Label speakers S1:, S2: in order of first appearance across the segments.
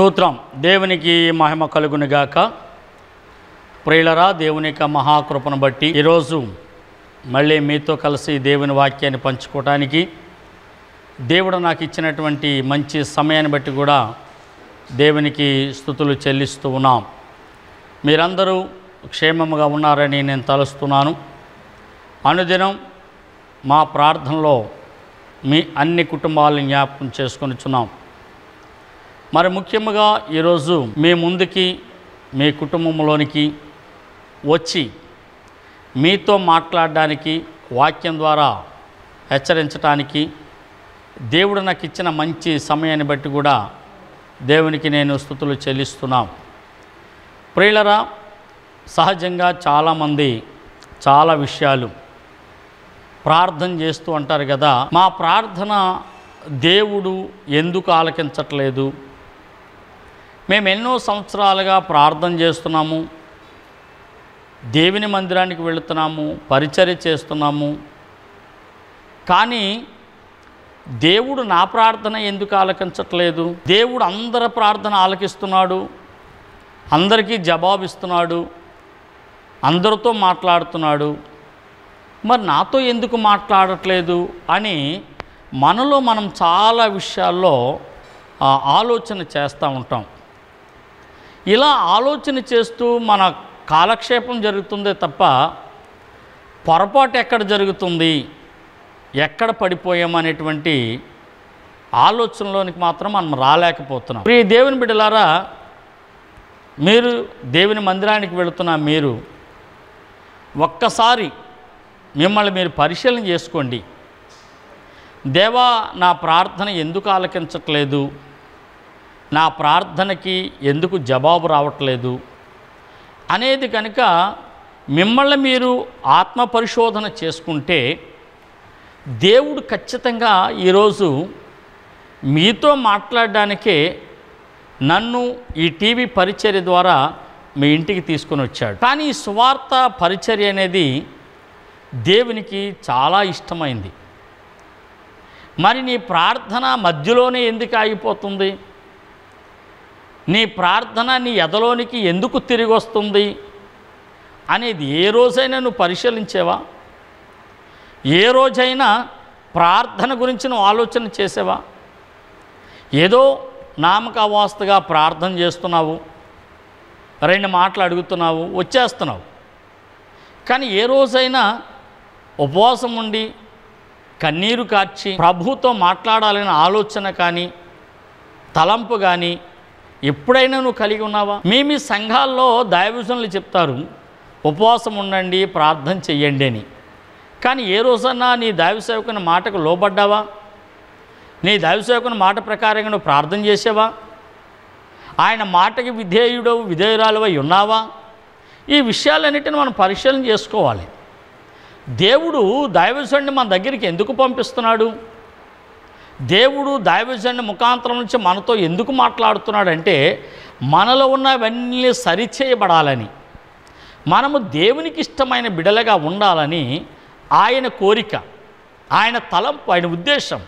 S1: స్తోత్రం దేవునికి మహిమ కలుగునుగాక ప్రియులరా దేవుని యొక్క మహాకృపను బట్టి ఈరోజు మళ్ళీ మీతో కలిసి దేవుని వాక్యాన్ని పంచుకోవటానికి దేవుడు నాకు ఇచ్చినటువంటి మంచి సమయాన్ని బట్టి కూడా దేవునికి స్థుతులు చెల్లిస్తూ ఉన్నాం మీరందరూ క్షేమముగా ఉన్నారని నేను తలుస్తున్నాను అనుదినం మా ప్రార్థనలో మీ అన్ని కుటుంబాలను జ్ఞాపకం చేసుకొనిచున్నాం మరి ముఖ్యంగా ఈరోజు మీ ముందుకి మీ కుటుంబంలోనికి వచ్చి మీతో మాట్లాడడానికి వాక్యం ద్వారా హెచ్చరించడానికి దేవుడు నాకు ఇచ్చిన మంచి సమయాన్ని బట్టి కూడా దేవునికి నేను స్థుతులు చెల్లిస్తున్నాం ప్రియులరా సహజంగా చాలామంది చాలా విషయాలు ప్రార్థన చేస్తూ అంటారు కదా మా ప్రార్థన దేవుడు ఎందుకు ఆలకించట్లేదు మేము ఎన్నో సంవత్సరాలుగా ప్రార్థన చేస్తున్నాము దేవుని మందిరానికి వెళుతున్నాము పరిచర్య చేస్తున్నాము కానీ దేవుడు నా ప్రార్థన ఎందుకు ఆలకించట్లేదు దేవుడు అందరి ప్రార్థన ఆలకిస్తున్నాడు అందరికీ జవాబిస్తున్నాడు అందరితో మాట్లాడుతున్నాడు మరి నాతో ఎందుకు మాట్లాడట్లేదు అని మనలో మనం చాలా విషయాల్లో ఆ, ఆలోచన చేస్తూ ఉంటాం ఇలా ఆలోచన చేస్తూ మన కాలక్షేపం జరుగుతుందే తప్ప పొరపాటు ఎక్కడ జరుగుతుంది ఎక్కడ పడిపోయామనేటువంటి ఆలోచనలోనికి మాత్రం మనం రాలేకపోతున్నాం ప్రియ దేవుని బిడ్డలారా మీరు దేవుని మందిరానికి వెళుతున్న మీరు ఒక్కసారి మిమ్మల్ని మీరు పరిశీలన చేసుకోండి దేవా నా ప్రార్థన ఎందుకు ఆలకించట్లేదు నా ప్రార్థనకి ఎందుకు జవాబు రావట్లేదు అనేది కనుక మిమ్మల్ని మీరు ఆత్మ పరిశోధన చేసుకుంటే దేవుడు ఖచ్చితంగా ఈరోజు మీతో మాట్లాడడానికే నన్ను ఈ టీవీ పరిచర్య ద్వారా మీ ఇంటికి తీసుకొని వచ్చాడు కానీ ఈ సువార్త పరిచర్య అనేది దేవునికి చాలా ఇష్టమైంది మరి నీ ప్రార్థన మధ్యలోనే ఎందుకు ఆగిపోతుంది నీ ప్రార్థన నీ ఎదలోనికి ఎందుకు తిరిగి వస్తుంది అనేది ఏ రోజైనా నువ్వు పరిశీలించేవా ఏ రోజైనా ప్రార్థన గురించి నువ్వు ఆలోచన చేసేవా ఏదో నామకావాస్తుగా ప్రార్థన చేస్తున్నావు రెండు మాటలు అడుగుతున్నావు వచ్చేస్తున్నావు కానీ ఏ రోజైనా ఉపవాసం ఉండి కన్నీరు కార్చి ప్రభుతో మాట్లాడాలనే ఆలోచన కానీ తలంపు కానీ ఎప్పుడైనా నువ్వు కలిగి ఉన్నావా మీ మీ సంఘాల్లో దైవజనులు చెప్తారు ఉపవాసం ఉండండి ప్రార్థన చెయ్యండి అని కానీ ఏ రోజన్నా నీ దైవ సేవకుని మాటకు లోబడ్డావా నీ దైవ సేవకుని మాట ప్రకారంగా నువ్వు ప్రార్థన చేసావా ఆయన మాటకి విధేయుడు విధేయురాలువై ఉన్నావా ఈ విషయాలన్నిటిని మనం పరిశీలన చేసుకోవాలి దేవుడు దైవజుడిని మన దగ్గరికి ఎందుకు పంపిస్తున్నాడు దేవుడు దైవజనుడి ముఖాంతరం నుంచి మనతో ఎందుకు మాట్లాడుతున్నాడంటే మనలో ఉన్నవన్నీ సరిచేయబడాలని మనము దేవునికి ఇష్టమైన బిడలగా ఉండాలని ఆయన కోరిక ఆయన తలంపు ఆయన ఉద్దేశం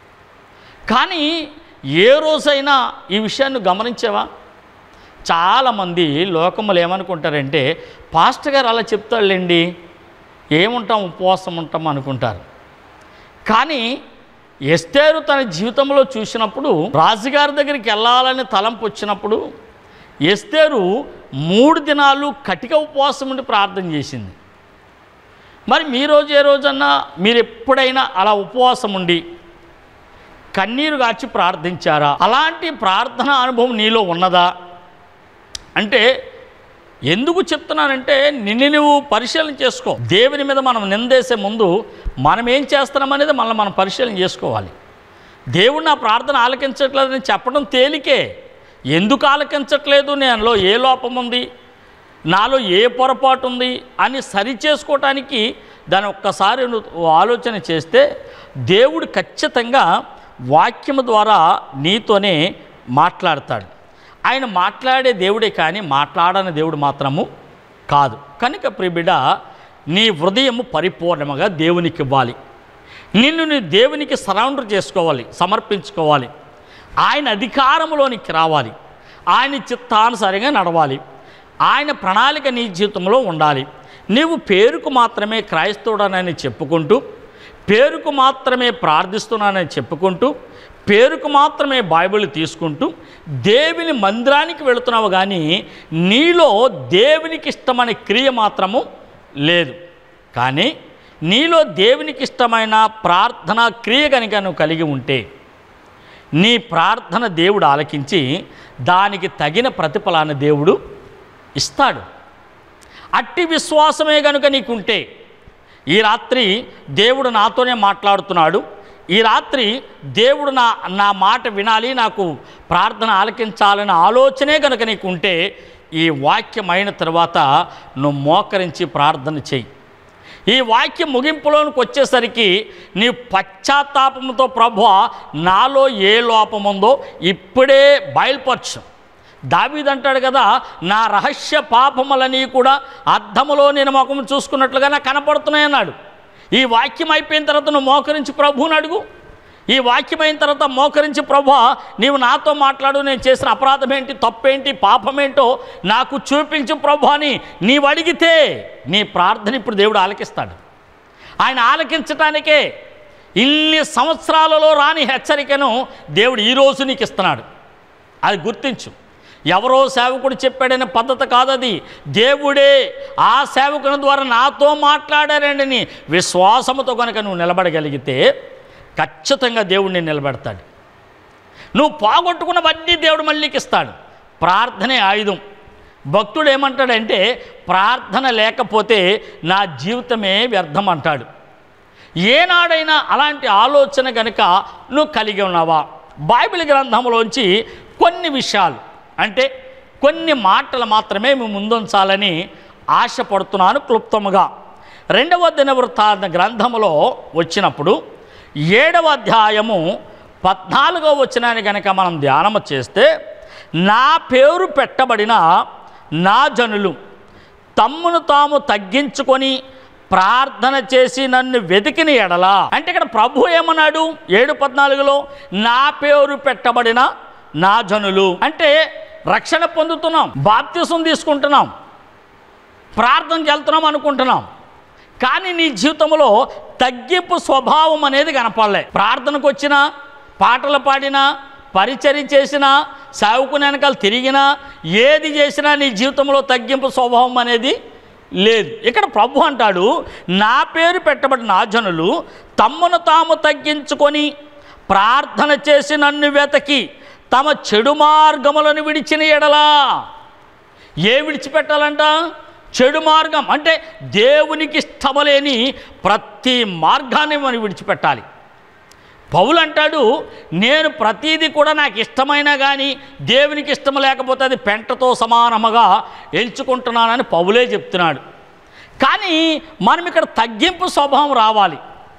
S1: కానీ ఏ రోజైనా ఈ విషయాన్ని గమనించావా చాలామంది లోకములు ఏమనుకుంటారంటే పాస్టర్ గారు అలా చెప్తాడులేండి ఏముంటాం ఉపవాసం ఉంటాం అనుకుంటారు కానీ ఎస్తేరు తన జీవితంలో చూసినప్పుడు రాజుగారి దగ్గరికి వెళ్ళాలని తలంపు వచ్చినప్పుడు ఎస్తేరు మూడు దినాలు కటిక ఉపవాసం ఉండి ప్రార్థన చేసింది మరి మీ రోజు ఏ రోజన్నా మీరు ఎప్పుడైనా అలా ఉపవాసం ఉండి కన్నీరు గాచి ప్రార్థించారా అలాంటి ప్రార్థన అనుభవం నీలో ఉన్నదా అంటే ఎందుకు చెప్తున్నానంటే నిన్ను నువ్వు పరిశీలన చేసుకో దేవుని మీద మనం నిందేసే ముందు మనం ఏం చేస్తున్నామనేది మనల్ని మనం పరిశీలన చేసుకోవాలి దేవుడు నా ప్రార్థన ఆలకించట్లేదని చెప్పడం తేలికే ఎందుకు ఆలకించట్లేదు నేనులో ఏ లోపం ఉంది నాలో ఏ పొరపాటు ఉంది అని సరి చేసుకోవటానికి దాన్ని ఒక్కసారి నువ్వు ఆలోచన చేస్తే దేవుడు ఖచ్చితంగా వాక్యము ద్వారా నీతోనే మాట్లాడతాడు ఆయన మాట్లాడే దేవుడే కానీ మాట్లాడని దేవుడు మాత్రము కాదు కనుక ప్రిబిడ నీ హృదయము పరిపూర్ణముగా దేవునికి ఇవ్వాలి నిన్ను నీ దేవునికి సరౌండర్ చేసుకోవాలి సమర్పించుకోవాలి ఆయన అధికారంలోనికి రావాలి ఆయన చిత్తానుసారంగా నడవాలి ఆయన ప్రణాళిక నీ జీవితంలో ఉండాలి నీవు పేరుకు మాత్రమే క్రైస్తవుడనని చెప్పుకుంటూ పేరుకు మాత్రమే ప్రార్థిస్తున్నానని చెప్పుకుంటూ పేరుకు మాత్రమే బైబిల్ తీసుకుంటూ దేవుని మందిరానికి వెళుతున్నావు కానీ నీలో దేవునికి ఇష్టమనే క్రియ మాత్రము లేదు కానీ నీలో దేవునికి ఇష్టమైన ప్రార్థన క్రియ కనుక నువ్వు కలిగి ఉంటే నీ ప్రార్థన దేవుడు ఆలకించి దానికి తగిన ప్రతిఫలాన్ని దేవుడు ఇస్తాడు అట్టి విశ్వాసమే కనుక నీకుంటే ఈ రాత్రి దేవుడు నాతోనే మాట్లాడుతున్నాడు ఈ రాత్రి దేవుడు నా నా మాట వినాలి నాకు ప్రార్థన ఆలకించాలనే ఆలోచనే కనుక నీకు ఉంటే ఈ వాక్యం అయిన తర్వాత నువ్వు మోకరించి ప్రార్థన చెయ్యి ఈ వాక్యం ముగింపులోనికి వచ్చేసరికి నీ పశ్చాత్తాపంతో ప్రభు నాలో ఏ లోపం ఉందో ఇప్పుడే బయలుపరచు దావీదంటాడు కదా నా రహస్య పాపములని కూడా అద్దములో నేను ముఖం చూసుకున్నట్లుగా నాకు కనపడుతున్నాయి అన్నాడు ఈ వాక్యం అయిపోయిన తర్వాత నువ్వు మోకరించి ప్రభువుని అడుగు ఈ వాక్యం అయిన తర్వాత మోకరించి ప్రభు నీవు నాతో మాట్లాడు నేను చేసిన అపరాధం ఏంటి తప్పేంటి పాపమేంటో నాకు చూపించు ప్రభు అని నీవు అడిగితే నీ ప్రార్థన ఇప్పుడు దేవుడు ఆలకిస్తాడు ఆయన ఆలకించటానికే ఇన్ని సంవత్సరాలలో రాని హెచ్చరికను దేవుడు ఈరోజు నీకు ఇస్తున్నాడు అది గుర్తించు ఎవరో సేవకుడు చెప్పాడనే పద్ధతి కాదది దేవుడే ఆ సేవకుని ద్వారా నాతో మాట్లాడారండి నీ విశ్వాసముతో కనుక నువ్వు నిలబడగలిగితే ఖచ్చితంగా దేవుడిని నిలబెడతాడు నువ్వు పోగొట్టుకున్నవన్నీ దేవుడు మళ్ళీకి ఇస్తాడు ప్రార్థనే ఆయుధం భక్తుడు ఏమంటాడంటే ప్రార్థన లేకపోతే నా జీవితమే వ్యర్థం అంటాడు ఏనాడైనా అలాంటి ఆలోచన కనుక నువ్వు కలిగి ఉన్నావా బైబిల్ గ్రంథంలోంచి కొన్ని విషయాలు అంటే కొన్ని మాటలు మాత్రమే మేము ముందుంచాలని ఆశపడుతున్నాను క్లుప్తముగా రెండవ దినవృత్తాంత గ్రంథములో వచ్చినప్పుడు ఏడవ అధ్యాయము పద్నాలుగవ వచనాన్ని కనుక మనం ధ్యానము చేస్తే నా పేరు పెట్టబడిన నా జనులు తమ్మును తాము తగ్గించుకొని ప్రార్థన చేసి నన్ను వెతికిన ఎడలా అంటే ఇక్కడ ప్రభు ఏమన్నాడు ఏడు పద్నాలుగులో నా పేరు పెట్టబడిన నా జనులు అంటే రక్షణ పొందుతున్నాం బాప్తిసం తీసుకుంటున్నాం ప్రార్థనకి వెళ్తున్నాం అనుకుంటున్నాం కానీ నీ జీవితంలో తగ్గింపు స్వభావం అనేది కనపడలే ప్రార్థనకు వచ్చినా పాటలు పాడినా పరిచర్య చేసినా సావుకుని వెనకాల తిరిగినా ఏది చేసినా నీ జీవితంలో తగ్గింపు స్వభావం అనేది లేదు ఇక్కడ ప్రభు అంటాడు నా పేరు పెట్టబడిన నా జనులు తమ్మును తాము తగ్గించుకొని ప్రార్థన చేసి నన్ను వెతకి తమ చెడు మార్గములను విడిచిన ఎడలా ఏ విడిచిపెట్టాలంట చెడు మార్గం అంటే దేవునికి ఇష్టమలేని ప్రతి మార్గాన్ని మనం విడిచిపెట్టాలి పౌలు అంటాడు నేను ప్రతీది కూడా నాకు ఇష్టమైనా కానీ దేవునికి ఇష్టం లేకపోతే అది పెంటతో సమానముగా ఎంచుకుంటున్నానని పౌలే చెప్తున్నాడు కానీ మనం ఇక్కడ తగ్గింపు స్వభావం రావాలి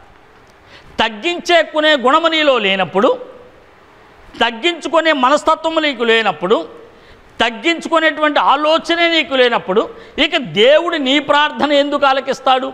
S1: తగ్గించేకునే గుణము నీలో లేనప్పుడు తగ్గించుకునే మనస్తత్వం నీకు లేనప్పుడు తగ్గించుకునేటువంటి ఆలోచనే నీకు లేనప్పుడు ఇక దేవుడు నీ ప్రార్థన ఎందుకు ఆలకిస్తాడు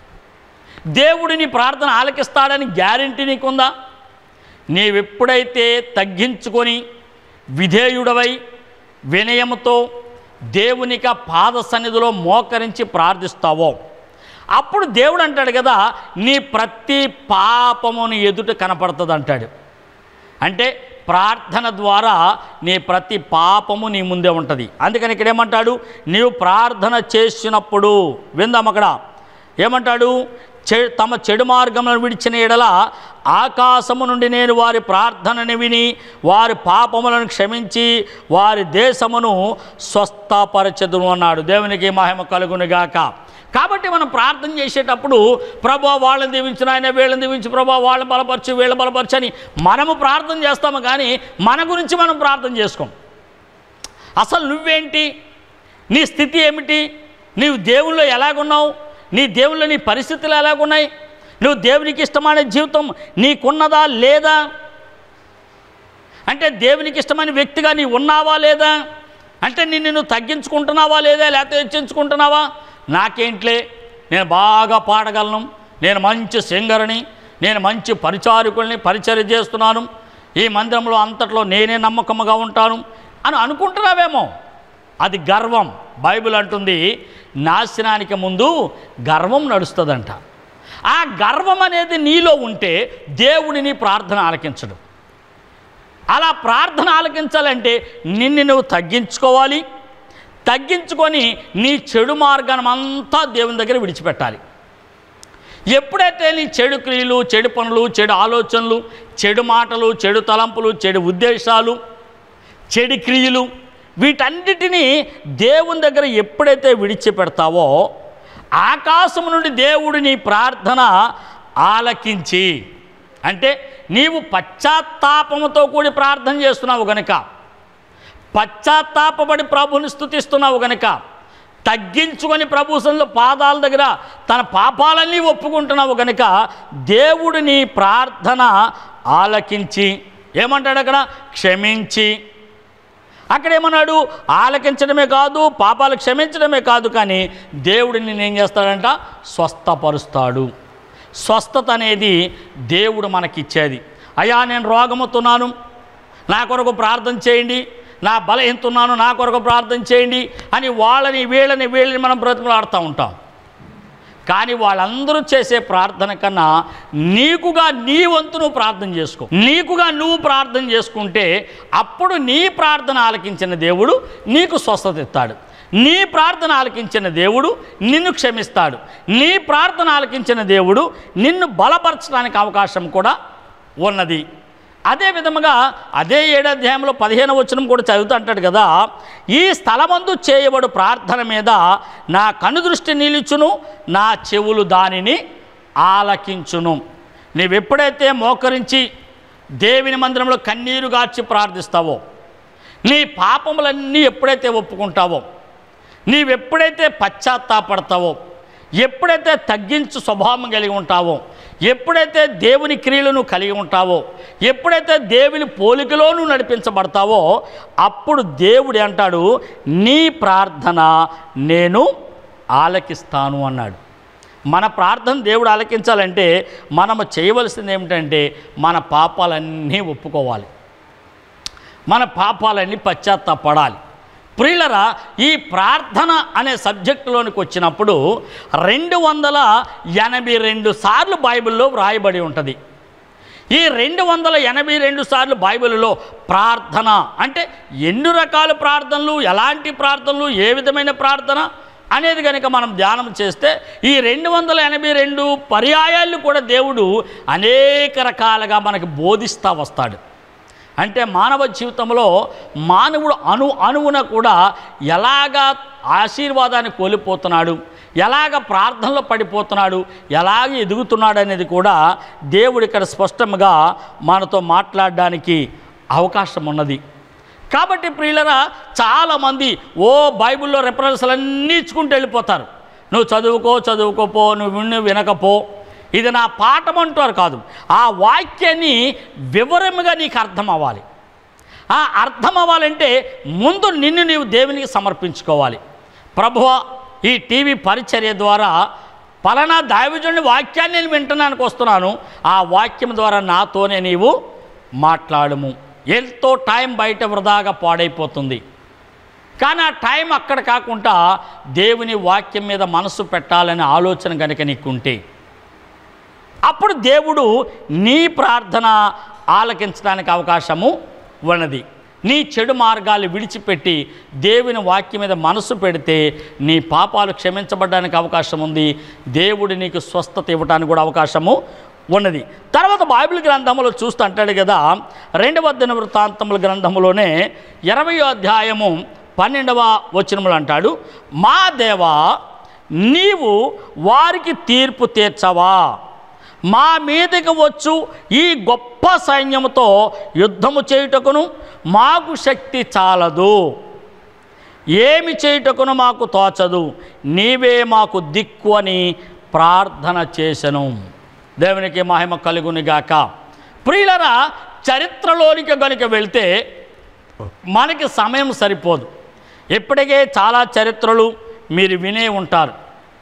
S1: దేవుడు నీ ప్రార్థన ఆలకిస్తాడని గ్యారంటీ నీకుందా నీవెప్పుడైతే తగ్గించుకొని విధేయుడవై వినయముతో దేవునిక పాద సన్నిధిలో మోకరించి ప్రార్థిస్తావో అప్పుడు దేవుడు అంటాడు కదా నీ ప్రతి పాపముని ఎదుట కనపడుతుంది అంటాడు అంటే ప్రార్థన ద్వారా నీ ప్రతి పాపము నీ ముందే ఉంటుంది అందుకని ఇక్కడ ఏమంటాడు నీవు ప్రార్థన చేసినప్పుడు విందాం అక్కడ ఏమంటాడు చె తమ చెడు మార్గములను విడిచిన ఎడల ఆకాశము నుండి నేను వారి ప్రార్థనని విని వారి పాపములను క్షమించి వారి దేశమును స్వస్థపరచదును అన్నాడు దేవునికి మహిమ కలుగునుగాక కాబట్టి మనం ప్రార్థన చేసేటప్పుడు ప్రభా వాళ్ళని దీవించిన ఆయన వీళ్ళని దీవించి ప్రభా వాళ్ళని బలపరచు వీళ్ళ బలపరచు అని మనము ప్రార్థన చేస్తాము కానీ మన గురించి మనం ప్రార్థన చేసుకోం అసలు నువ్వేంటి నీ స్థితి ఏమిటి నీవు దేవుల్లో ఎలాగున్నావు నీ దేవుల్లో నీ పరిస్థితులు ఎలాగున్నాయి నువ్వు దేవునికి ఇష్టమైన జీవితం నీకున్నదా లేదా అంటే దేవునికి ఇష్టమైన వ్యక్తిగా నీ ఉన్నావా లేదా అంటే నిన్ను నువ్వు తగ్గించుకుంటున్నావా లేదా లేకపోతే హెచ్చించుకుంటున్నావా నాకేంట్లే నేను బాగా పాడగలను నేను మంచి సింగర్ని నేను మంచి పరిచారకుల్ని పరిచర్య చేస్తున్నాను ఈ మందిరంలో అంతట్లో నేనే నమ్మకముగా ఉంటాను అని అనుకుంటున్నావేమో అది గర్వం బైబిల్ అంటుంది నాశనానికి ముందు గర్వం నడుస్తుందంట ఆ గర్వం అనేది నీలో ఉంటే దేవుడిని ప్రార్థన ఆలకించడు అలా ప్రార్థన ఆలకించాలంటే నిన్ను నువ్వు తగ్గించుకోవాలి తగ్గించుకొని నీ చెడు మార్గాన్ని అంతా దేవుని దగ్గర విడిచిపెట్టాలి ఎప్పుడైతే నీ చెడు క్రియలు చెడు పనులు చెడు ఆలోచనలు చెడు మాటలు చెడు తలంపులు చెడు ఉద్దేశాలు చెడు క్రియలు వీటన్నిటినీ దేవుని దగ్గర ఎప్పుడైతే విడిచిపెడతావో ఆకాశం నుండి దేవుడు నీ ప్రార్థన ఆలకించి అంటే నీవు పశ్చాత్తాపముతో కూడి ప్రార్థన చేస్తున్నావు గనుక పశ్చాత్తాపపడి ప్రభుని స్థుతిస్తున్నావు గనుక తగ్గించుకొని ప్రభుసంలో పాదాల దగ్గర తన పాపాలన్నీ ఒప్పుకుంటున్నావు గనుక దేవుడు నీ ప్రార్థన ఆలకించి ఏమంటాడు అక్కడ క్షమించి అక్కడ ఏమన్నాడు ఆలకించడమే కాదు పాపాలు క్షమించడమే కాదు కానీ దేవుడు నిన్ను ఏం చేస్తాడంట స్వస్థపరుస్తాడు స్వస్థత అనేది దేవుడు మనకిచ్చేది అయ్యా నేను రోగముతున్నాను నా కొరకు ప్రార్థన చేయండి నా బలహీనతున్నాను నా కొరకు ప్రార్థన చేయండి అని వాళ్ళని వీళ్ళని వీళ్ళని మనం బ్రతిమలాడుతూ ఉంటాం కానీ వాళ్ళందరూ చేసే ప్రార్థన కన్నా నీకుగా నీ వంతు నువ్వు ప్రార్థన చేసుకో నీకుగా నువ్వు ప్రార్థన చేసుకుంటే అప్పుడు నీ ప్రార్థన ఆలకించిన దేవుడు నీకు స్వస్థత ఇస్తాడు నీ ప్రార్థన ఆలకించిన దేవుడు నిన్ను క్షమిస్తాడు నీ ప్రార్థన ఆలకించిన దేవుడు నిన్ను బలపరచడానికి అవకాశం కూడా ఉన్నది అదే విధముగా అదే ఏడాధ్యాయంలో పదిహేను వచనం కూడా చదువుతూ అంటాడు కదా ఈ స్థలమందు చేయబడు ప్రార్థన మీద నా కనుదృష్టి నిలుచును నా చెవులు దానిని ఆలకించును నీవెప్పుడైతే మోకరించి దేవుని మందిరంలో కన్నీరు గార్చి ప్రార్థిస్తావో నీ పాపములన్నీ ఎప్పుడైతే ఒప్పుకుంటావో నీవెప్పుడైతే పశ్చాత్తాపడతావో ఎప్పుడైతే తగ్గించు స్వభావం కలిగి ఉంటావో ఎప్పుడైతే దేవుని క్రియలను కలిగి ఉంటావో ఎప్పుడైతే దేవుని పోలికలోనూ నడిపించబడతావో అప్పుడు దేవుడు అంటాడు నీ ప్రార్థన నేను ఆలకిస్తాను అన్నాడు మన ప్రార్థన దేవుడు ఆలకించాలంటే మనము చేయవలసింది ఏమిటంటే మన పాపాలన్నీ ఒప్పుకోవాలి మన పాపాలన్నీ పశ్చాత్తాపడాలి ప్రియులరా ఈ ప్రార్థన అనే సబ్జెక్టులోనికి వచ్చినప్పుడు రెండు వందల ఎనభై రెండు సార్లు బైబిల్లో వ్రాయబడి ఉంటుంది ఈ రెండు వందల ఎనభై రెండు సార్లు బైబిల్లో ప్రార్థన అంటే ఎన్ని రకాల ప్రార్థనలు ఎలాంటి ప్రార్థనలు ఏ విధమైన ప్రార్థన అనేది కనుక మనం ధ్యానం చేస్తే ఈ రెండు వందల ఎనభై రెండు పర్యాయాలు కూడా దేవుడు అనేక రకాలుగా మనకి బోధిస్తూ వస్తాడు అంటే మానవ జీవితంలో మానవుడు అణు అణువున కూడా ఎలాగా ఆశీర్వాదాన్ని కోల్పోతున్నాడు ఎలాగ ప్రార్థనలో పడిపోతున్నాడు ఎలాగ ఎదుగుతున్నాడు అనేది కూడా దేవుడు ఇక్కడ స్పష్టంగా మనతో మాట్లాడడానికి అవకాశం ఉన్నది కాబట్టి ప్రియులరా చాలామంది ఓ బైబిల్లో రెఫరెన్స్లు అన్నీ ఇచ్చుకుంటూ వెళ్ళిపోతారు నువ్వు చదువుకో చదువుకోపో నువ్వు విను వినకపో ఇది నా పాఠం అంటారు కాదు ఆ వాక్యాన్ని వివరముగా నీకు అర్థం అవ్వాలి ఆ అర్థం అవ్వాలంటే ముందు నిన్ను నీవు దేవునికి సమర్పించుకోవాలి ప్రభువ ఈ టీవీ పరిచర్య ద్వారా పలానా దైవజుని వాక్యాన్ని నేను వింటడానికి వస్తున్నాను ఆ వాక్యం ద్వారా నాతోనే నీవు మాట్లాడము ఎంతో టైం బయట వృధాగా పాడైపోతుంది కానీ ఆ టైం అక్కడ కాకుండా దేవుని వాక్యం మీద మనసు పెట్టాలనే ఆలోచన కనుక నీకుంటే అప్పుడు దేవుడు నీ ప్రార్థన ఆలకించడానికి అవకాశము ఉన్నది నీ చెడు మార్గాలు విడిచిపెట్టి దేవుని వాక్యం మీద మనసు పెడితే నీ పాపాలు క్షమించబడడానికి అవకాశం ఉంది దేవుడు నీకు స్వస్థత ఇవ్వడానికి కూడా అవకాశము ఉన్నది తర్వాత బైబిల్ గ్రంథంలో చూస్తూ అంటాడు కదా రెండవ దిన వృత్తాంతముల గ్రంథములోనే ఇరవయో అధ్యాయము పన్నెండవ వచనములు అంటాడు మా దేవా నీవు వారికి తీర్పు తీర్చవా మా మీదకి వచ్చు ఈ గొప్ప సైన్యముతో యుద్ధము చేయుటకును మాకు శక్తి చాలదు ఏమి చేయుటకును మాకు తోచదు నీవే మాకు దిక్కు అని ప్రార్థన చేసెను దేవునికి మహిమ కలుగునిగాక ప్రియులరా చరిత్రలోనికి కనుక వెళ్తే మనకి సమయం సరిపోదు ఇప్పటికే చాలా చరిత్రలు మీరు వినే ఉంటారు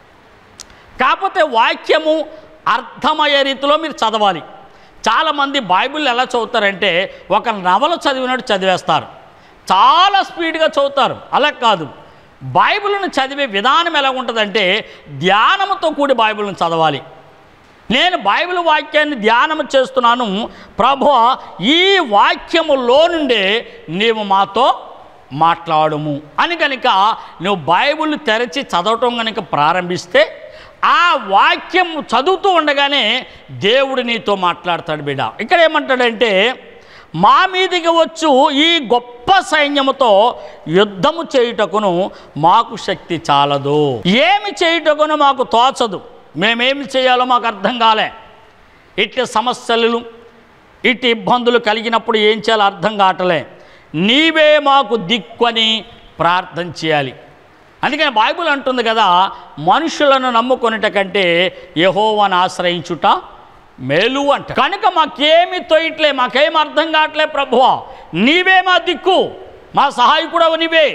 S1: కాకపోతే వాక్యము అర్థమయ్యే రీతిలో మీరు చదవాలి చాలామంది బైబిల్ ఎలా చదువుతారంటే ఒక నవల చదివినట్టు చదివేస్తారు చాలా స్పీడ్గా చదువుతారు అలా కాదు బైబిల్ను చదివే విధానం ఎలా ఉంటుందంటే ధ్యానంతో కూడి బైబిల్ను చదవాలి నేను బైబిల్ వాక్యాన్ని ధ్యానం చేస్తున్నాను ప్రభు ఈ వాక్యములో నుండే నీవు మాతో మాట్లాడుము అని కనుక నువ్వు బైబిల్ తెరచి చదవటం కనుక ప్రారంభిస్తే ఆ వాక్యం చదువుతూ ఉండగానే దేవుడు నీతో మాట్లాడతాడు బిడ్డ ఇక్కడ ఏమంటాడంటే మా మీదికి వచ్చు ఈ గొప్ప సైన్యముతో యుద్ధము చేయుటకును మాకు శక్తి చాలదు ఏమి చేయుటకును మాకు తోచదు మేమేమి చేయాలో మాకు అర్థం కాలే ఇట్టి సమస్యలు ఇట్టి ఇబ్బందులు కలిగినప్పుడు ఏం చేయాలో అర్థం కావట్లే నీవే మాకు దిక్కు అని ప్రార్థన చేయాలి అందుకని బైబిల్ అంటుంది కదా మనుషులను నమ్ముకొనుట కంటే యహోవాను ఆశ్రయించుట మేలు అంట కనుక మాకేమి తోయట్లే మాకేం అర్థం కావట్లే ప్రభువా నీవే మా దిక్కు మా సహాయకుడవు నీవే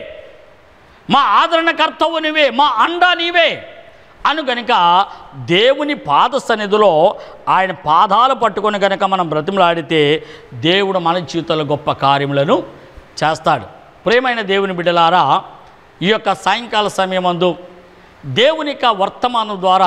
S1: మా ఆదరణకర్తవు నీవే మా అండా నీవే అను గనుక దేవుని పాద సన్నిధిలో ఆయన పాదాలు పట్టుకొని కనుక మనం బ్రతిమలాడితే దేవుడు మన జీవితంలో గొప్ప కార్యములను చేస్తాడు ప్రేమైన దేవుని బిడ్డలారా ఈ యొక్క సాయంకాల సమయమందు దేవుని యొక్క వర్తమానం ద్వారా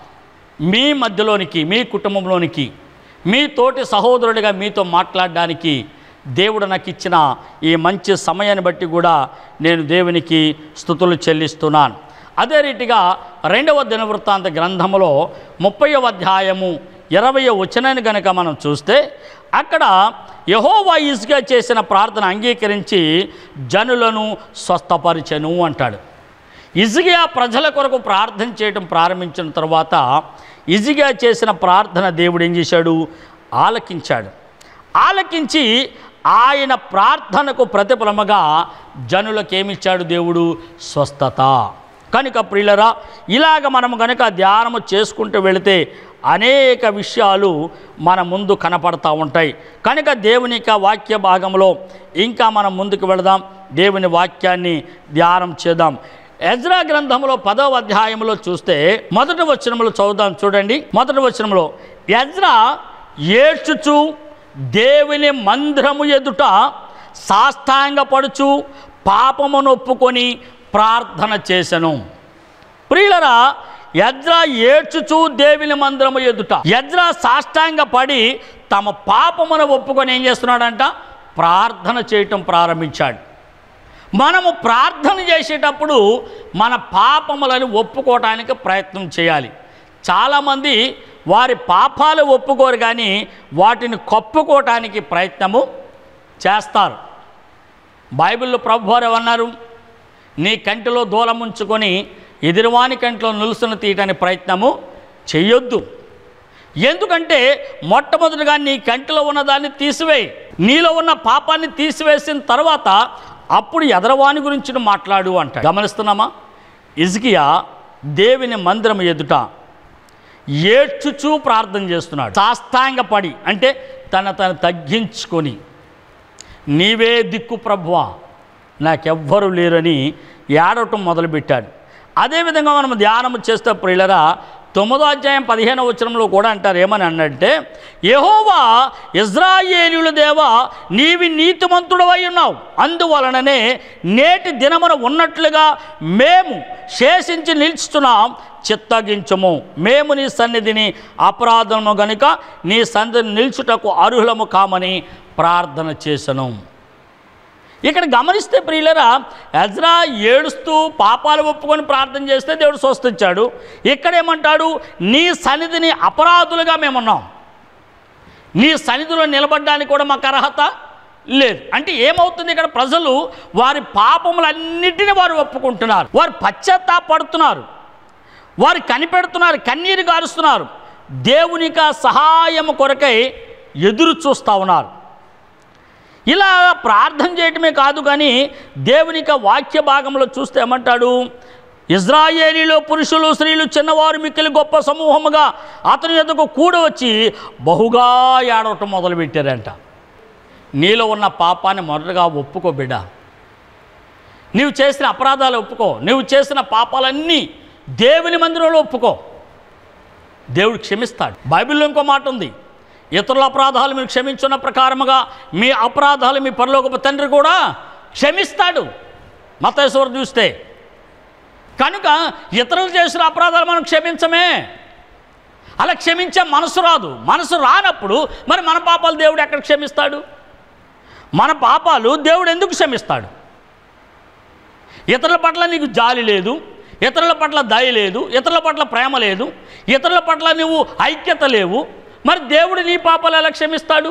S1: మీ మధ్యలోనికి మీ కుటుంబంలోనికి మీ తోటి సహోదరుడిగా మీతో మాట్లాడడానికి దేవుడు నాకు ఇచ్చిన ఈ మంచి సమయాన్ని బట్టి కూడా నేను దేవునికి స్థుతులు చెల్లిస్తున్నాను అదే రీతిగా రెండవ దినవృత్తాంత గ్రంథములో ముప్పైవ అధ్యాయము ఇరవై వచనాన్ని గనక మనం చూస్తే అక్కడ యహోవా ఇసుగా చేసిన ప్రార్థన అంగీకరించి జనులను స్వస్థపరిచెను అంటాడు ఇజిగా ప్రజల కొరకు ప్రార్థన చేయడం ప్రారంభించిన తర్వాత ఇజిగా చేసిన ప్రార్థన దేవుడు ఏం చేశాడు ఆలకించాడు ఆలకించి ఆయన ప్రార్థనకు ప్రతిఫలముగా జనులకు ఏమిచ్చాడు దేవుడు స్వస్థత కనుక ప్రియులరా ఇలాగ మనం కనుక ధ్యానము చేసుకుంటూ వెళితే అనేక విషయాలు మన ముందు కనపడతా ఉంటాయి కనుక దేవుని యొక్క వాక్య భాగంలో ఇంకా మనం ముందుకు వెళదాం దేవుని వాక్యాన్ని ధ్యానం చేద్దాం ఎజ్రా గ్రంథంలో పదవ అధ్యాయంలో చూస్తే మొదటి వచనంలో చదువుదాం చూడండి మొదటి వచనంలో ఎజ్రా ఏడ్చుచు దేవుని మందిరము ఎదుట సాష్టాంగపడుచు పాపమును ఒప్పుకొని ప్రార్థన చేసెను ప్రియులరా యజ్రా ఏడ్చుచూ దేవుని మందిరము ఎదుట యజ్రా సాష్టాంగ పడి తమ పాపమును ఒప్పుకొని ఏం చేస్తున్నాడంట ప్రార్థన చేయటం ప్రారంభించాడు మనము ప్రార్థన చేసేటప్పుడు మన పాపములను ఒప్పుకోవటానికి ప్రయత్నం చేయాలి చాలామంది వారి పాపాలు ఒప్పుకోరు కానీ వాటిని కప్పుకోవటానికి ప్రయత్నము చేస్తారు బైబిల్లో ప్రభువారు ఏమన్నారు నీ కంటిలో దూలం ఉంచుకొని ఎదురువాని కంటిలో నులుసును తీయటానికి ప్రయత్నము చెయ్యొద్దు ఎందుకంటే మొట్టమొదటిగా నీ కంటిలో ఉన్నదాన్ని తీసివేయి నీలో ఉన్న పాపాన్ని తీసివేసిన తర్వాత అప్పుడు ఎదరవాని గురించి నువ్వు మాట్లాడు అంట గమనిస్తున్నామా ఇజ్కియా దేవుని మందిరం ఎదుట ఏడ్చుచూ ప్రార్థన చేస్తున్నాడు సాష్టాంగపడి అంటే తన తను తగ్గించుకొని నీవే దిక్కు ప్రభువా నాకెవ్వరు లేరని ఏడవటం మొదలుపెట్టాడు అదేవిధంగా మనం ధ్యానం చేస్తే ప్రియులరా తొమ్మిదో అధ్యాయం పదిహేనో వచనంలో కూడా అంటారు ఏమని అన్నట్టే యహోవా ఇజ్రాయేలీయుల దేవా నీవి నీతిమంతుడవై ఉన్నావు అందువలననే నేటి దినమున ఉన్నట్లుగా మేము శేషించి నిలుచుతున్నాం చిత్తగించము మేము నీ సన్నిధిని అపరాధము గనుక నీ సన్నిధిని నిల్చుటకు అర్హులము కామని ప్రార్థన చేసను ఇక్కడ గమనిస్తే ప్రియులరా ఎజ్రా ఏడుస్తూ పాపాలు ఒప్పుకొని ప్రార్థన చేస్తే దేవుడు స్వస్థించాడు ఇక్కడేమంటాడు నీ సన్నిధిని అపరాధులుగా మేమున్నాం నీ సన్నిధిలో నిలబడడానికి కూడా మాకు అర్హత లేదు అంటే ఏమవుతుంది ఇక్కడ ప్రజలు వారి పాపములన్నిటిని వారు ఒప్పుకుంటున్నారు వారు పశ్చాత్తాపడుతున్నారు వారు కనిపెడుతున్నారు కన్నీరు గారుస్తున్నారు దేవునిక సహాయము కొరకై ఎదురు చూస్తూ ఉన్నారు ఇలా ప్రార్థన చేయటమే కాదు కానీ దేవునిక వాక్య భాగంలో చూస్తే ఏమంటాడు ఇజ్రాయేలీలో పురుషులు స్త్రీలు చిన్నవారు మిక్కిలి గొప్ప సమూహముగా అతని ఎదుగు కూడ వచ్చి బహుగా ఏడవటం మొదలుపెట్టారంట నీలో ఉన్న పాపాన్ని మొదటగా ఒప్పుకో బిడ్డ నీవు చేసిన అపరాధాలు ఒప్పుకో నువ్వు చేసిన పాపాలన్నీ దేవుని మందిరంలో ఒప్పుకో దేవుడు క్షమిస్తాడు బైబిల్లో ఇంకో మాట ఉంది ఇతరుల అపరాధాలు మీరు క్షమించున్న ప్రకారముగా మీ అపరాధాలు మీ పరలోకపు తండ్రి కూడా క్షమిస్తాడు మతేశ్వరు చూస్తే కనుక ఇతరులు చేసిన అపరాధాలు మనం క్షమించమే అలా క్షమించే మనసు రాదు మనసు రానప్పుడు మరి మన పాపాలు దేవుడు ఎక్కడ క్షమిస్తాడు మన పాపాలు దేవుడు ఎందుకు క్షమిస్తాడు ఇతరుల పట్ల నీకు జాలి లేదు ఇతరుల పట్ల దయ లేదు ఇతరుల పట్ల ప్రేమ లేదు ఇతరుల పట్ల నువ్వు ఐక్యత లేవు మరి దేవుడు నీ పాపాలు ఎలా క్షమిస్తాడు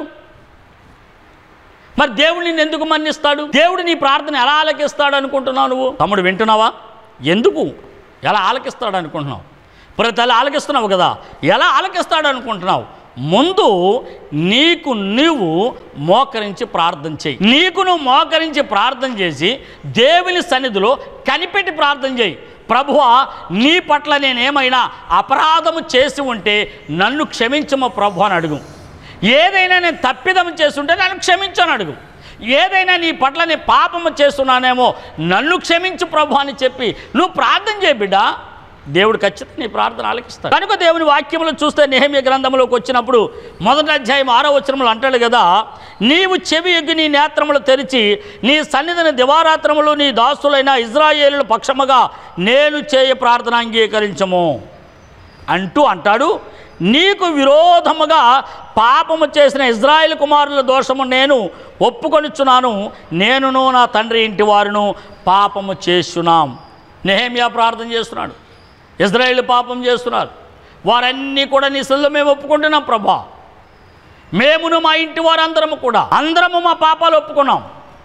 S1: మరి దేవుడు నిన్ను ఎందుకు మన్నిస్తాడు దేవుడు నీ ప్రార్థన ఎలా ఆలకిస్తాడు అనుకుంటున్నావు నువ్వు తమ్ముడు వింటున్నావా ఎందుకు ఎలా ఆలకిస్తాడు అనుకుంటున్నావు ప్రతి అలా ఆలకిస్తున్నావు కదా ఎలా ఆలకిస్తాడు అనుకుంటున్నావు ముందు నీకు నీవు మోకరించి ప్రార్థన చేయి నీకు నువ్వు మోకరించి ప్రార్థన చేసి దేవుని సన్నిధిలో కనిపెట్టి ప్రార్థన చేయి ప్రభువా నీ పట్ల నేనేమైనా అపరాధము చేసి ఉంటే నన్ను క్షమించము ప్రభు అని అడుగు ఏదైనా నేను తప్పిదము చేస్తుంటే నన్ను క్షమించని అడుగు ఏదైనా నీ పట్ల నేను పాపము చేస్తున్నానేమో నన్ను క్షమించు ప్రభు అని చెప్పి నువ్వు ప్రార్థన చేయి బిడ్డ దేవుడు ఖచ్చితంగా నీ ప్రార్థన ఆలకిస్తాడు కనుక దేవుని వాక్యములు చూస్తే నెహమ్య గ్రంథంలోకి వచ్చినప్పుడు మొదటి అధ్యాయం ఆరో వచనములు అంటాడు కదా నీవు చెవి ఎగ్గి నీ నేత్రములు తెరిచి నీ సన్నిధిని దివారాత్రములు నీ దాసులైన ఇజ్రాయేలు పక్షముగా నేను చేయ ప్రార్థన అంగీకరించము అంటూ అంటాడు నీకు విరోధముగా పాపము చేసిన ఇజ్రాయేల్ కుమారుల దోషము నేను ఒప్పుకొనిచున్నాను నేనును నా తండ్రి ఇంటి వారును పాపము చేస్తున్నాం నెహేమియా ప్రార్థన చేస్తున్నాడు ఇజ్రాయేల్ పాపం చేస్తున్నారు వారన్నీ కూడా నీ సెల్లు మేము ఒప్పుకుంటున్నాం ప్రభా మేమును మా ఇంటి వారందరము కూడా అందరము మా పాపాలు ఒప్పుకున్నాం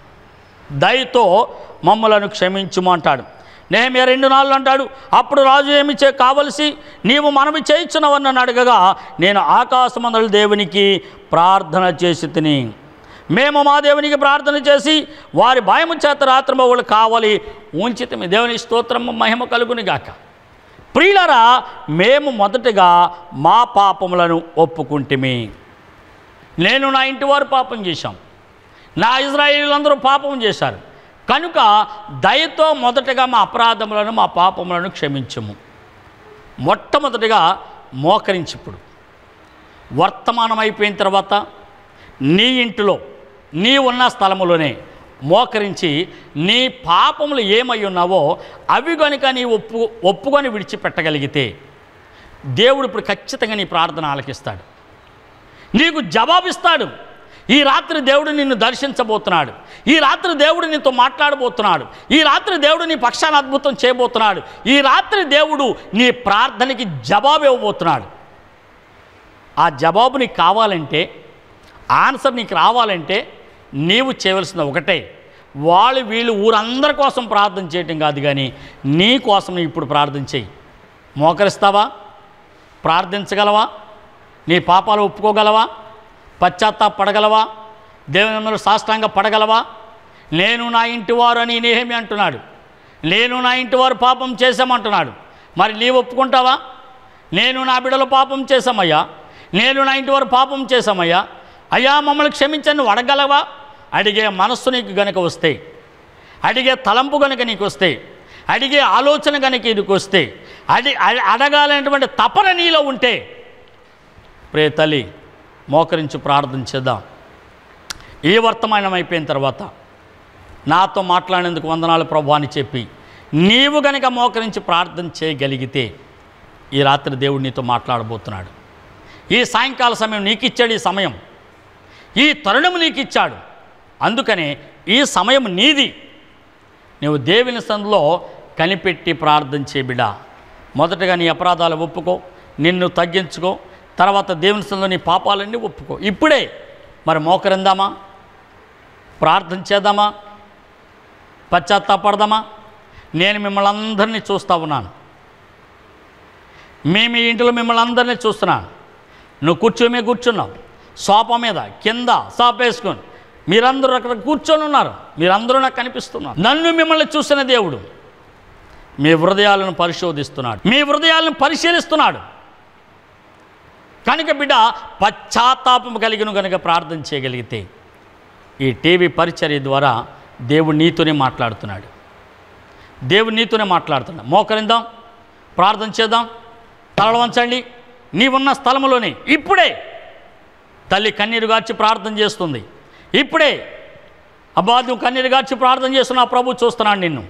S1: దయతో మమ్మలను క్షమించుము అంటాడు నేమే రెండు నాళ్ళు అంటాడు అప్పుడు రాజు ఏమి చే కావలసి నీవు మనవి చేయించున్నవని అడగగా నేను ఆకాశమందల దేవునికి ప్రార్థన చేసి తిని మేము మా దేవునికి ప్రార్థన చేసి వారి భయము చేత రాత్రింబవులు కావాలి ఉంచితమి దేవుని స్తోత్రము మహిమ కలుగుని గాక ప్రియులరా మేము మొదటగా మా పాపములను ఒప్పుకుంటిమి నేను నా ఇంటి వారు పాపం చేశాం నా ఇజ్రాయేలీలందరూ పాపం చేశారు కనుక దయతో మొదటగా మా అపరాధములను మా పాపములను క్షమించము మొట్టమొదటిగా మోకరించిప్పుడు వర్తమానం అయిపోయిన తర్వాత నీ ఇంటిలో నీ ఉన్న స్థలములోనే మోకరించి నీ పాపములు ఏమై ఉన్నావో అవి కనుక నీ ఒప్పు ఒప్పుకొని విడిచిపెట్టగలిగితే దేవుడు ఇప్పుడు ఖచ్చితంగా నీ ప్రార్థన ఆలకిస్తాడు నీకు జవాబిస్తాడు ఈ రాత్రి దేవుడు నిన్ను దర్శించబోతున్నాడు ఈ రాత్రి దేవుడు నీతో మాట్లాడబోతున్నాడు ఈ రాత్రి దేవుడు నీ పక్షాన అద్భుతం చేయబోతున్నాడు ఈ రాత్రి దేవుడు నీ ప్రార్థనకి జవాబు ఇవ్వబోతున్నాడు ఆ జవాబు నీకు కావాలంటే ఆన్సర్ నీకు రావాలంటే నీవు చేయవలసిన ఒకటే వాళ్ళు వీళ్ళు ఊరందరి కోసం ప్రార్థన చేయటం కాదు కానీ నీ కోసం నువ్వు ఇప్పుడు ప్రార్థన చేయి మోకరిస్తావా ప్రార్థించగలవా నీ పాపాలు ఒప్పుకోగలవా పశ్చాత్తాపడగలవా దేవుని ముందు సాష్టాంగ పడగలవా నేను నా ఇంటి వారు అని నేహమి అంటున్నాడు నేను నా ఇంటి వారు పాపం చేశామంటున్నాడు మరి నీవు ఒప్పుకుంటావా నేను నా బిడలు పాపం చేశామయ్యా నేను నా ఇంటి వారు పాపం చేశామయ్యా అయ్యా మమ్మల్ని క్షమించని నువ్వు అడగలవా అడిగే మనస్సు నీకు గనుక వస్తే అడిగే తలంపు కనుక నీకు వస్తే అడిగే ఆలోచన కనుక నీకు వస్తే అడి అడి- అడగాలనేటువంటి తపన నీలో ఉంటే ప్రే తల్లి మోకరించి ప్రార్థన చేద్దాం ఈ వర్తమానం అయిపోయిన తర్వాత నాతో మాట్లాడేందుకు వందనాలు ప్రభు అని చెప్పి నీవు గనక మోకరించి ప్రార్థన చేయగలిగితే ఈ రాత్రి దేవుడు నీతో మాట్లాడబోతున్నాడు ఈ సాయంకాల సమయం నీకు ఇచ్చాడు ఈ సమయం ఈ తరుణం నీకు ఇచ్చాడు అందుకనే ఈ సమయం నీది నువ్వు దేవుని సందులో కనిపెట్టి ప్రార్థన చేబిడా మొదటగా నీ అపరాధాలు ఒప్పుకో నిన్ను తగ్గించుకో తర్వాత దేవుని సందులో నీ పాపాలన్నీ ఒప్పుకో ఇప్పుడే మరి మోకరిందామా ప్రార్థన చేద్దామా పశ్చాత్తాపడదామా నేను మిమ్మల్ని అందరినీ చూస్తూ ఉన్నాను మేము ఈ ఇంటిలో మిమ్మల్ని అందరినీ చూస్తున్నాను నువ్వు కూర్చోమే కూర్చున్నావు సోఫా మీద కింద సాప్ వేసుకొని మీరందరూ అక్కడ కూర్చొని ఉన్నారు మీరందరూ నాకు కనిపిస్తున్నారు నన్ను మిమ్మల్ని చూసిన దేవుడు మీ హృదయాలను పరిశోధిస్తున్నాడు మీ హృదయాలను పరిశీలిస్తున్నాడు కనుక బిడ్డ పశ్చాత్తాపం కలిగిన కనుక ప్రార్థన చేయగలిగితే ఈ టీవీ పరిచర్య ద్వారా దేవుడు నీతోనే మాట్లాడుతున్నాడు దేవుడు నీతోనే మాట్లాడుతున్నాడు మోకరిందాం ప్రార్థన చేద్దాం తలలు వంచండి నీవున్న స్థలంలోనే ఇప్పుడే తల్లి కన్నీరు గార్చి ప్రార్థన చేస్తుంది ఇప్పుడే అబ్బా నువ్వు కన్నీరు గార్చి ప్రార్థన చేస్తున్నా ప్రభు చూస్తున్నాడు నిన్ను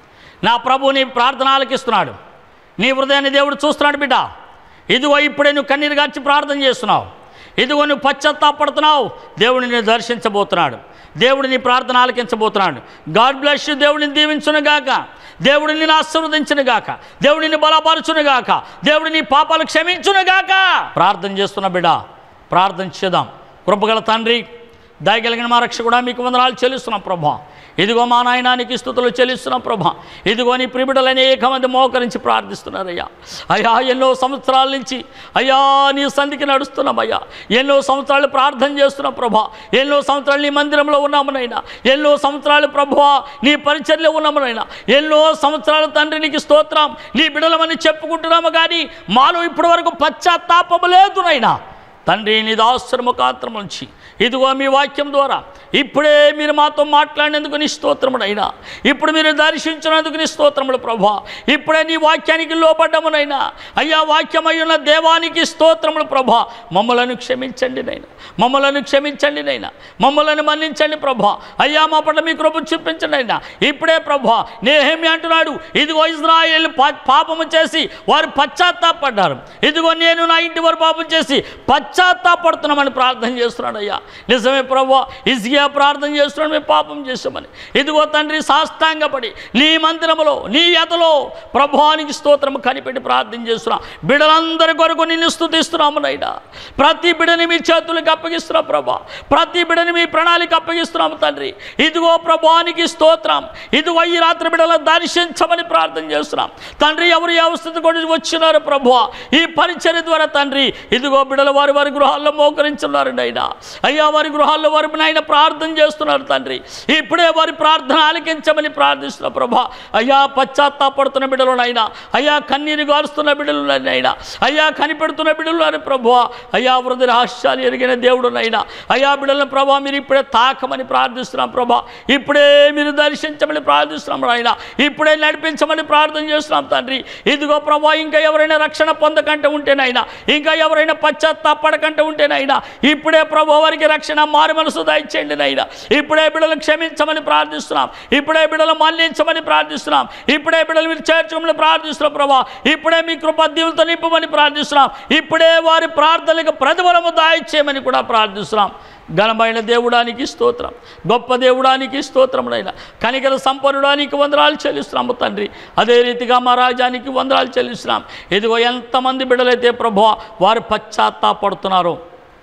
S1: నా ప్రభు నీ ప్రార్థన ఆలకిస్తున్నాడు నీ హృదయాన్ని దేవుడు చూస్తున్నాడు బిడ్డ ఇదిగో ఇప్పుడే నువ్వు కన్నీరు గార్చి ప్రార్థన చేస్తున్నావు ఇదిగో నువ్వు పశ్చాత్తాపడుతున్నావు దేవుడు నిన్ను దర్శించబోతున్నాడు దేవుడు నీ ప్రార్థన ఆలకించబోతున్నాడు గాడ్ బ్లెస్ యు దేవుడిని దీవించును గాక దేవుడు నిన్ను ఆశీర్వదించును గాక దేవుడు నిన్ను బలపరచును గాక దేవుడు నీ పాపాలు క్షమించును గాక ప్రార్థన చేస్తున్న బిడ్డ ప్రార్థన చేద్దాం కృపగల తండ్రి దయగలిగిన మా రక్షకుడా మీకు వందనాలు చెల్లిస్తున్నాం ప్రభా ఇదిగో మా నాయనానికి స్థుతులు చెల్లిస్తున్నాం ప్రభా ఇదిగో నీ ప్రిబిడలు అనేక మంది మోకరించి ప్రార్థిస్తున్నారయ్యా అయ్యా ఎన్నో సంవత్సరాల నుంచి అయ్యా నీ సంధికి నడుస్తున్నాం అయ్యా ఎన్నో సంవత్సరాలు ప్రార్థన చేస్తున్నాం ప్రభా ఎన్నో సంవత్సరాలు నీ మందిరంలో ఉన్నామునైనా ఎన్నో సంవత్సరాలు ప్రభువా నీ పరిచర్లో ఉన్నామునైనా ఎన్నో సంవత్సరాల తండ్రి నీకు స్తోత్రం నీ బిడలమని చెప్పుకుంటున్నాము కానీ మాలో ఇప్పటి వరకు పశ్చాత్తాపము లేదు నైనా తండ్రి నీ దాసుర ముఖాంతరం నుంచి ఇదిగో మీ వాక్యం ద్వారా ఇప్పుడే మీరు మాతో మాట్లాడినందుకు నీ స్తోత్రమునైనా ఇప్పుడు మీరు దర్శించినందుకు నీ స్తోత్రములు ప్రభా ఇప్పుడే నీ వాక్యానికి లోపడ్డమునైనా అయ్యా వాక్యమై ఉన్న దేవానికి స్తోత్రములు ప్రభా మమ్మలను క్షమించండి నైనా మమ్మలను క్షమించండి నైనా మమ్మలను మన్నించండి ప్రభా అయ్యా మా పట్ల మీ కృప చూపించండి అయినా ఇప్పుడే ప్రభా నేహేమి అంటున్నాడు ఇదిగో ఇజ్రాయేల్ పా- పాపము చేసి వారు పశ్చాత్తాపడ్డారు ఇదిగో నేను నా ఇంటి వారు పాపం చేసి పశ్చాత్తాపడుతున్నామని ప్రార్థన చేస్తున్నాడు అయ్యా నిజమే ప్రభా ఇసిగా ప్రార్థన చేస్తున్నాడు మేము పాపం చేసామని ఇదిగో తండ్రి సాష్టాంగపడి నీ మందిరములో నీ ఎదలో ప్రభానికి స్తోత్రము కనిపెట్టి ప్రార్థన చేస్తున్నాం బిడలందరి కొరకు నిన్ను స్థుతిస్తున్నాము నైనా ప్రతి బిడని మీ చేతులకు అప్పగిస్తున్నాం ప్రభా ప్రతి బిడని మీ ప్రణాళిక అప్పగిస్తున్నాము తండ్రి ఇదిగో ప్రభానికి స్తోత్రం ఇదిగో ఈ రాత్రి బిడల దర్శించమని ప్రార్థన చేస్తున్నాం తండ్రి ఎవరు ఏ అవస్థ కూడా వచ్చినారు ప్రభు ఈ పరిచర్య ద్వారా తండ్రి ఇదిగో బిడల వారి వారి గృహాల్లో మోకరించున్నారు నైనా అయ్యా వారి గృహాల్లో వారి నాయన ప్రార్థన చేస్తున్నారు తండ్రి ఇప్పుడే వారి ప్రార్థన ఆలకించమని ప్రార్థిస్తున్న ప్రభా అయ్యా పశ్చాత్తాపడుతున్న బిడ్డలు నైనా అయ్యా కన్నీరు గారుస్తున్న బిడ్డలు నైనా అయ్యా కనిపెడుతున్న బిడ్డలు అని ప్రభు అయ్యా వృద్ధి రహస్యాలు ఎరిగిన దేవుడు నైనా అయ్యా బిడ్డలను ప్రభా మీరు ఇప్పుడే తాకమని ప్రార్థిస్తున్నాం ప్రభా ఇప్పుడే మీరు దర్శించమని ప్రార్థిస్తున్నాం నాయన ఇప్పుడే నడిపించమని ప్రార్థన చేస్తున్నాం తండ్రి ఇదిగో ప్రభా ఇంకా ఎవరైనా రక్షణ పొందకంటే ఉంటేనైనా ఇంకా ఎవరైనా పశ్చాత్తాపడకంటే ఉంటేనైనా ఇప్పుడే ప్రభు వారికి రక్షణ మారు మనసు దయచేయండి నైనా ఇప్పుడే బిడ్డలు క్షమించమని ప్రార్థిస్తున్నాం ఇప్పుడే బిడ్డలు మన్నించమని ప్రార్థిస్తున్నాం ఇప్పుడే బిడ్డలు మీరు చేర్చుకోమని ప్రార్థిస్తున్నాం ప్రభా ఇప్పుడే మీ కృప దీవులతో నింపమని ప్రార్థిస్తున్నాం ఇప్పుడే వారి ప్రార్థనలకు ప్రతిఫలము దాయిచ్చేయమని కూడా ప్రార్థిస్తున్నాం ఘనమైన దేవుడానికి స్తోత్రం గొప్ప దేవుడానికి స్తోత్రమునైనా కనికర సంపన్నుడానికి వందనాలు చెల్లిస్తున్నాము తండ్రి అదే రీతిగా మా రాజానికి వందనాలు చెల్లిస్తున్నాం ఇదిగో ఎంతమంది బిడ్డలైతే ప్రభు వారు పశ్చాత్తాపడుతున్నారో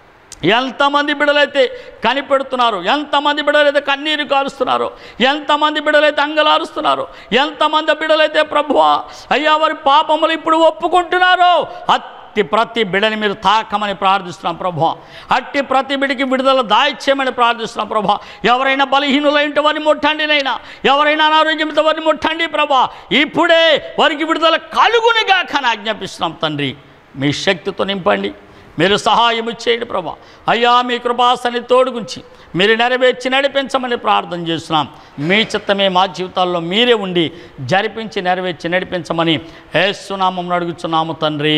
S1: ఎంతమంది బిడలైతే కనిపెడుతున్నారు ఎంతమంది బిడలైతే కన్నీరు కారుస్తున్నారు ఎంతమంది బిడలైతే అంగలారుస్తున్నారు ఎంతమంది బిడలైతే ప్రభువా అయ్యా వారి పాపములు ఇప్పుడు ఒప్పుకుంటున్నారో అట్టి ప్రతి బిడని మీరు తాకమని ప్రార్థిస్తున్నాం ప్రభు అట్టి ప్రతి బిడికి విడుదల దాయిచ్చేయమని ప్రార్థిస్తున్నాం ప్రభు ఎవరైనా బలహీనులైన వారిని ముట్టండి నైనా ఎవరైనా అనారోగ్యంతో వారిని ముట్టండి ప్రభా ఇప్పుడే వారికి విడుదల కలుగునిగా కానీ ఆజ్ఞాపిస్తున్నాం తండ్రి మీ శక్తితో నింపండి మీరు సహాయము చేయండి ప్రభా అయ్యా మీ కృపాసని తోడుగుంచి మీరు నెరవేర్చి నడిపించమని ప్రార్థన చేస్తున్నాం మీ చిత్తమే మా జీవితాల్లో మీరే ఉండి జరిపించి నెరవేర్చి నడిపించమని ఏసునామం అడుగుచున్నాము తండ్రి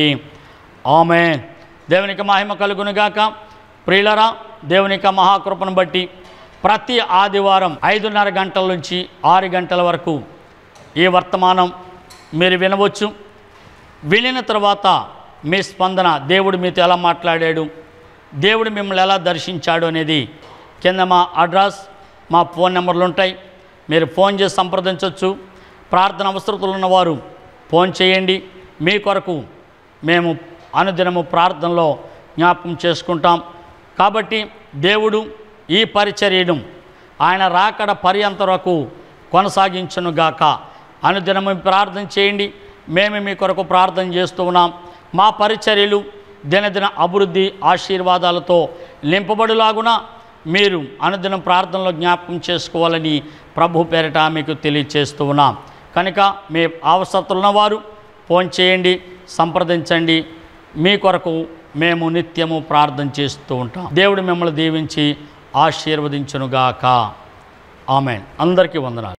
S1: ఆమె దేవునికి మహిమ కలుగునుగాక ప్రియులరా దేవునిక మహాకృపను బట్టి ప్రతి ఆదివారం ఐదున్నర గంటల నుంచి ఆరు గంటల వరకు ఈ వర్తమానం మీరు వినవచ్చు వినిన తర్వాత మీ స్పందన దేవుడు మీతో ఎలా మాట్లాడాడు దేవుడు మిమ్మల్ని ఎలా దర్శించాడు అనేది కింద మా అడ్రస్ మా ఫోన్ నెంబర్లు ఉంటాయి మీరు ఫోన్ చేసి సంప్రదించవచ్చు ప్రార్థన అవసరతలు ఉన్నవారు ఫోన్ చేయండి మీ కొరకు మేము అనుదినము ప్రార్థనలో జ్ఞాపకం చేసుకుంటాం కాబట్టి దేవుడు ఈ పరిచర్యను ఆయన రాకడ పర్యంత వరకు కొనసాగించునుగాక అనుదినము ప్రార్థన చేయండి మేము మీ కొరకు ప్రార్థన చేస్తూ ఉన్నాం మా పరిచర్యలు దినదిన అభివృద్ధి ఆశీర్వాదాలతో నింపబడులాగున మీరు అనుదినం ప్రార్థనలో జ్ఞాపకం చేసుకోవాలని ప్రభు పేరిట మీకు తెలియచేస్తూ ఉన్నాం కనుక మీ అవసరతులున్నవారు ఫోన్ చేయండి సంప్రదించండి మీ కొరకు మేము నిత్యము ప్రార్థన చేస్తూ ఉంటాం దేవుడు మిమ్మల్ని దీవించి ఆశీర్వదించునుగాక ఆమెన్ అందరికీ వందనాలు